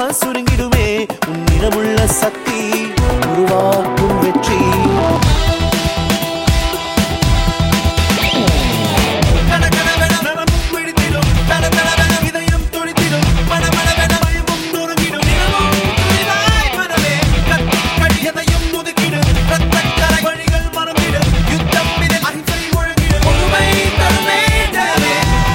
சுருங்கிடுமே உன்னிடமுள்ள சக்தி உருவாக்கும் வெற்றி கணக்கணவென நரம்பும் பிடித்திடும், தடதடவென இதயம் துடித்திடும், படபடவென பயமும் நொறுங்கிடும். நிலவும் புதிதாய் மனமே, கத்திக் கடியதையும் முதுக்கிடு, ரத்தக் கரை வழிகள் மறந்திடு, யுத்தம் இதில் அகிம்சை ஒழுங்கிடு, பொறுமை தருமே ஜெயமே.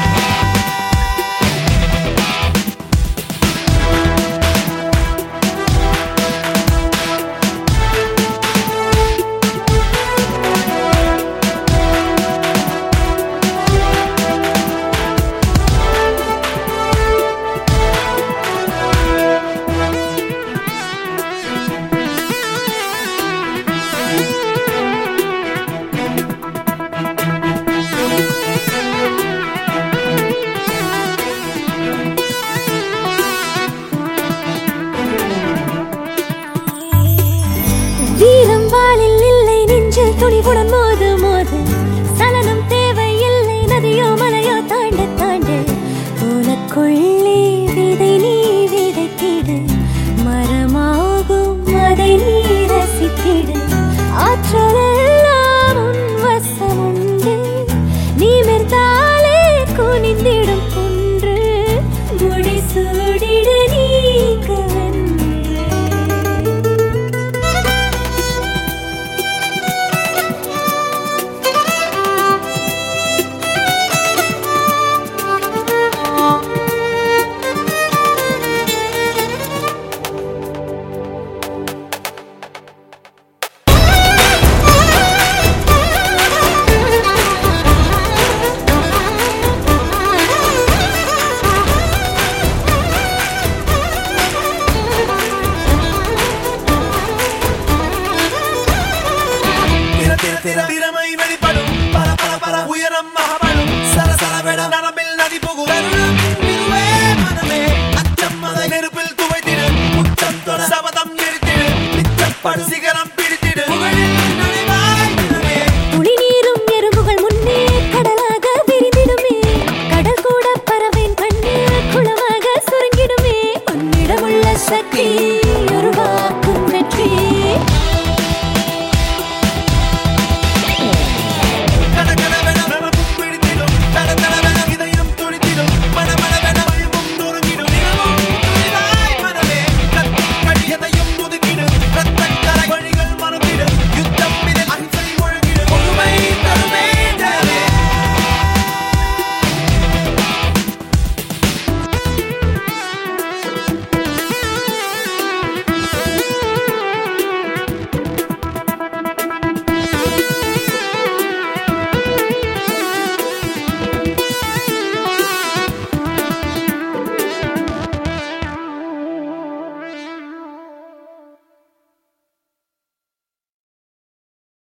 வீரம் வாளில் இல்லை நெஞ்சில் துணிவுடன் மோது மோது சலனம் தேவையில்லை நதியோ மலையோ தாண்ட தாண்ட உனக்குள்ளே விதை நீ விதைத்திடு மரமாகும் அதை நீ ரசித்திடு ஆற்றல்